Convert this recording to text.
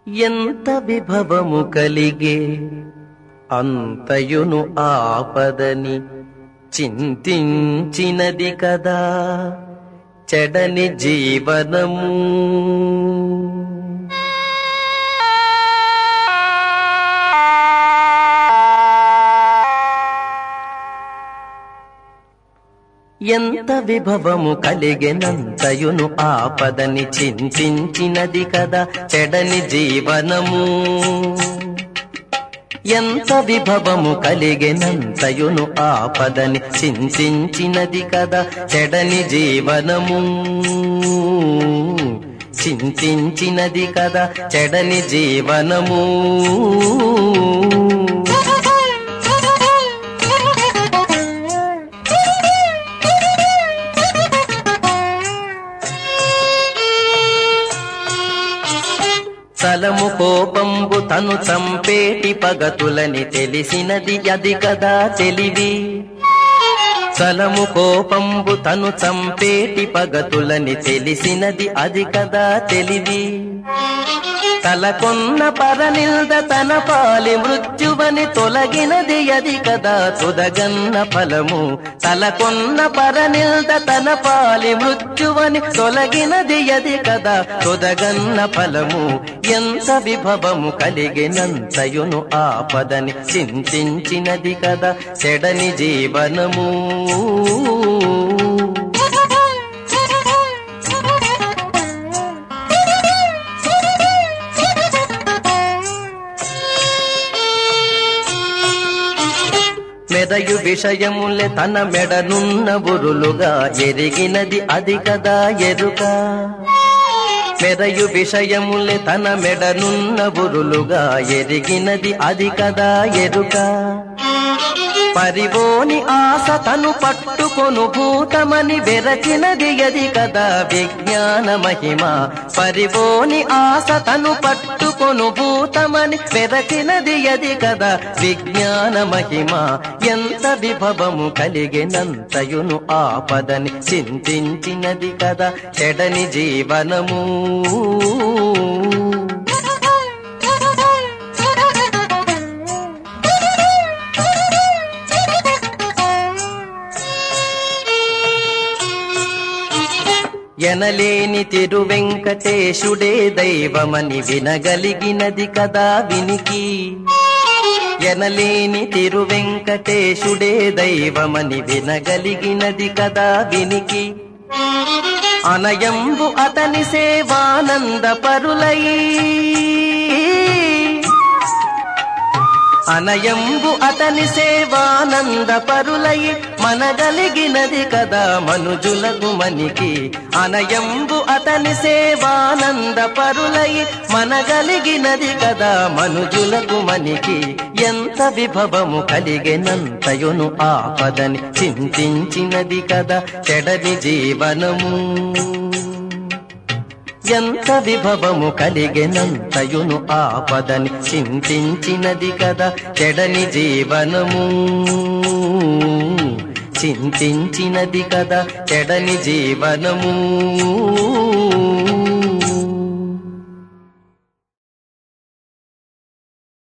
ఎంత విభవము కలిగే అంతయును ఆపదని చింతించినది కదా చెడని జీవనము ఎంత విభవము కలిగెనంతయును ఆపదని చింతించినది కదా చెడని జీవనము ఎంత విభవము కలిగెనంతయును ఆపదని చింతించినది కదా చెడని జీవనము చింతించినది కదా చెడని జీవనము చలము కోపంబు తను చంపేటి పగతులని తెలిసినది అది కదా తెలివి చలము కోపంబు తను చంపేటి పగతులని తెలిసినది అది కదా తెలివి తలకొన్న పరనిల్ద తన పాలి మృత్యువని తొలగినది అది కదా తుదగన్న ఫలము తలకొన్న పరనిల్ద తన పాలి మృత్యువని తొలగినది అది కదా తుదగన్న ఫలము ఎంత విభవము కలిగినంతయును ఆపదని చింతించినది కదా చెడని జీవనము మెదయు విషయములే తన మెడనున్న బురులుగా ఎరిగినది అది కదా ఎరుక మెదయు విషయములే తన మెడనున్న బురులుగా ఎరిగినది అది కదా ఎరుక పరివోని ఆశ తను పట్టుకొను భూతమని వెరచినది అది కదా విజ్ఞాన మహిమ పరివోని ఆశ తను పట్టుకొను భూతమని వెరచినది అది కదా విజ్ఞాన మహిమ ఎంత విభవము కలిగినంతయును ఆపదని చింతించినది కదా చెడని జీవనము ఎనలేని తిరువెంకటేశుడే దైవమని వినగలిగినది కదా వినికి ఎనలేని తిరువెంకటేశుడే దైవమని వినగలిగినది కదా వినికి అనయంబు అతని సేవానంద పరులై అనయంబు అతని సేవానంద పరులై మనగలిగినది కదా మనుజులకు మనికి అనయంబు అతని సేవానంద పరులై మనగలిగినది కదా మనుజులకు మనికి ఎంత విభవము కలిగెనంతయును ఆపదని చింతించినది కదా చెడని జీవనము ఎంత విభవము కలిగెనంతయును ఆపదని చింతించినది కదా చెడని జీవనము చింతించినది కదా చెడని జీవనము